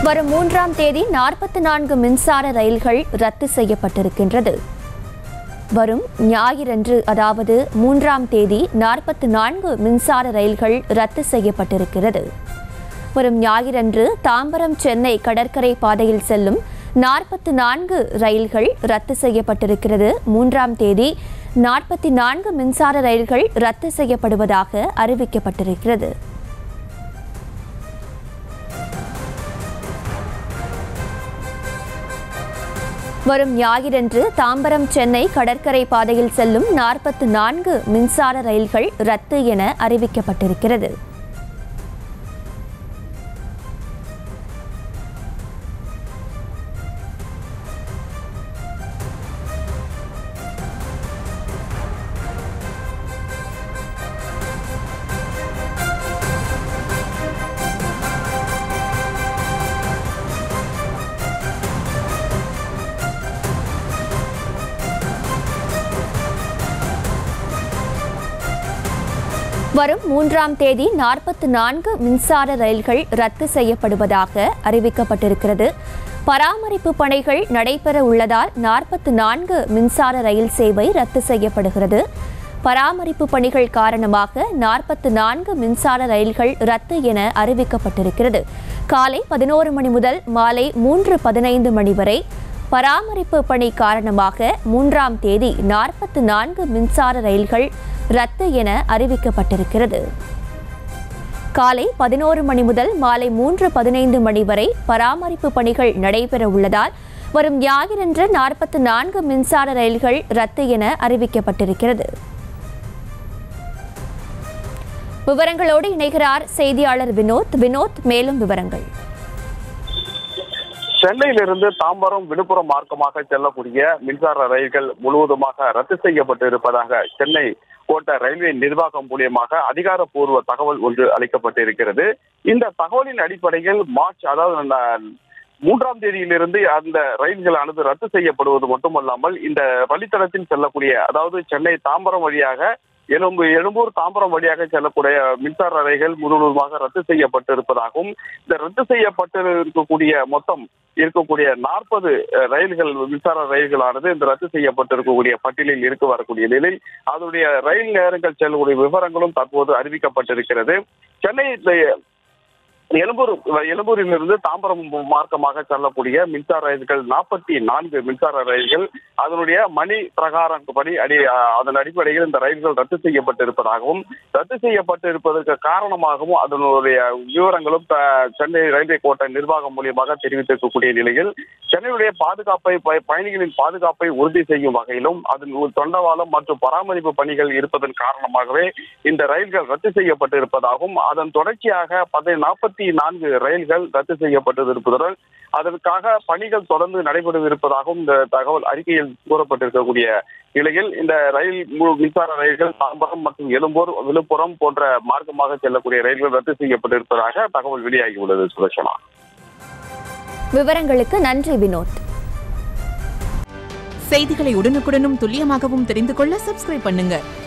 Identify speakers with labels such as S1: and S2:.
S1: வரும் மூன்றாம் தேதி நாற்பத்தி நான்கு மின்சார ரயில்கள் ரத்து செய்யப்பட்டிருக்கின்றது வரும் ஞாயிறன்று அதாவது மூன்றாம் தேதி நாற்பத்தி நான்கு மின்சார ரயில்கள் ரத்து செய்யப்பட்டிருக்கிறது வரும் ஞாயிறன்று தாம்பரம் சென்னை கடற்கரை பாதையில் செல்லும் நாற்பத்தி நான்கு ரயில்கள் ரத்து செய்யப்பட்டிருக்கிறது மூன்றாம் தேதி நாற்பத்தி நான்கு மின்சார ரயில்கள் ரத்து செய்யப்படுவதாக அறிவிக்கப்பட்டிருக்கிறது வரும் ஞாயிறன்று தாம்பரம் சென்னை கடற்கரை பாதையில் செல்லும் நாற்பத்தி நான்கு மின்சார ரயில்கள் ரத்து என அறிவிக்கப்பட்டிருக்கிறது வரும் மூன்றாம் தேதி நாற்பத்தி நான்கு மின்சார ரயில்கள் ரத்து செய்யப்படுவதாக அறிவிக்கப்பட்டிருக்கிறது பராமரிப்பு பணிகள் நடைபெற உள்ளதால் நாற்பத்தி நான்கு மின்சார ரயில் சேவை ரத்து செய்யப்படுகிறது பராமரிப்பு பணிகள் காரணமாக நாற்பத்தி நான்கு மின்சார ரயில்கள் ரத்து என அறிவிக்கப்பட்டிருக்கிறது காலை பதினோரு மணி முதல் மாலை மூன்று பதினைந்து மணி வரை பராமரிப்பு பணி காரணமாக மூன்றாம் தேதி நாற்பத்தி நான்கு மின்சார ரயில்கள் ரத்து என அறிவிக்கப்பட்டிருக்கிறது காலை பதினோரு மணி முதல் மாலை மூன்று பதினைந்து மணி வரை பராமரிப்பு பணிகள் நடைபெற உள்ளதால் வரும் ஞாயிறன்று நாற்பத்தி நான்கு மின்சார ரயில்கள் ரத்து என அறிவிக்கப்பட்டிருக்கிறது விவரங்களோடு இணைகிறார் செய்தியாளர் வினோத் வினோத் மேலும் விவரங்கள்
S2: சென்னையிலிருந்து தாம்பரம் விழுப்புரம் மார்க்கமாக செல்லக்கூடிய மின்சார ரயில்கள் முழுவதுமாக ரத்து செய்யப்பட்டு இருப்பதாக சென்னை கோட்ட ரயில்வே நிர்வாகம் மூலியமாக அதிகாரப்பூர்வ தகவல் ஒன்று அளிக்கப்பட்டிருக்கிறது இந்த தகவலின் அடிப்படையில் மார்ச் அதாவது ந- மூன்றாம் தேதியிலிருந்து அந்த ரயில்களானது ரத்து செய்யப்படுவது மட்டுமல்லாமல் இந்த வழித்தடத்தில் செல்லக்கூடிய அதாவது சென்னை தாம்பரம் வழியாக எழும்பு எழும்பூர் தாம்பரம் வழியாக செல்லக்கூடிய மின்சார ரயில்கள் முழுவதுமாக ரத்து செய்யப்பட்டிருப்பதாகவும் இந்த ரத்து செய்யப்பட்டு இருக்கக்கூடிய மொத்தம் இருக்கக்கூடிய நாற்பது ரயில்கள் மின்சார ரயில்களானது இந்த ரத்து செய்யப்பட்டிருக்கக்கூடிய பட்டியலில் இருக்க வரக்கூடிய நிலையில் அதனுடைய ரயில் நேரங்கள் செல்லக்கூடிய விவரங்களும் தற்போது அறிவிக்கப்பட்டிருக்கிறது சென்னை எழும்பூர் எழும்பூரிலிருந்து தாம்பரம் மார்க்கமாக செல்லக்கூடிய மின்சார ரயில்கள் நாற்பத்தி நான்கு மின்சார ரயில்கள் அதனுடைய மணி பிரகாரம் படி அடி அதன் அடிப்படையில் இந்த ரயில்கள் ரத்து செய்யப்பட்டிருப்பதாகவும் ரத்து செய்யப்பட்டிருப்பதற்கு காரணமாகவும் அதனுடைய விவரங்களும் த- சென்னை ரயில்வே கோட்ட நிர்வாகம் மூலியமாக தெரிவித்திருக்கக்கூடிய நிலையில் சென்னையுடைய பாதுகாப்பை ப- பயணிகளின் பாதுகாப்பை உறுதி செய்யும் வகையிலும் அதன் ஒரு தொண்டவாளம் மற்றும் பராமரிப்பு பணிகள் இருப்பதன் காரணமாகவே இந்த ரயில்கள் ரத்து செய்யப்பட்டிருப்பதாகவும் அதன் தொடர்ச்சியாக பதி நாற்பத்தி நான்கு ரயில்கள் ரத்து செய்யப்பட்டிருப்பதுடன் அதற்காக பணிகள் தொடர்ந்து நடைபெறவிருப்பதாகவும் இந்த தகவல் அறிக்கையில் கூறப்பட்டிருக்கக்கூடிய நிலையில் இந்த ரயில் மு- மின்சார ரயில்கள் தாம்பரம் மற்றும் எழும்பூர் விழுப்புரம் போன்ற மார்க்கமாக செல்லக்கூடிய ரயில்கள் ரத்து செய்யப்பட்டிருப்பதாக தகவல் வெளியாகியுள்ளது சுதர்ஷனா
S1: விவரங்களுக்கு நன்றி வினோத்
S3: செய்திகளை உடனுக்குடனும் துல்லியமாகவும் தெரிந்து கொள்ள சப்ஸ்கிரைப் பண்ணுங்க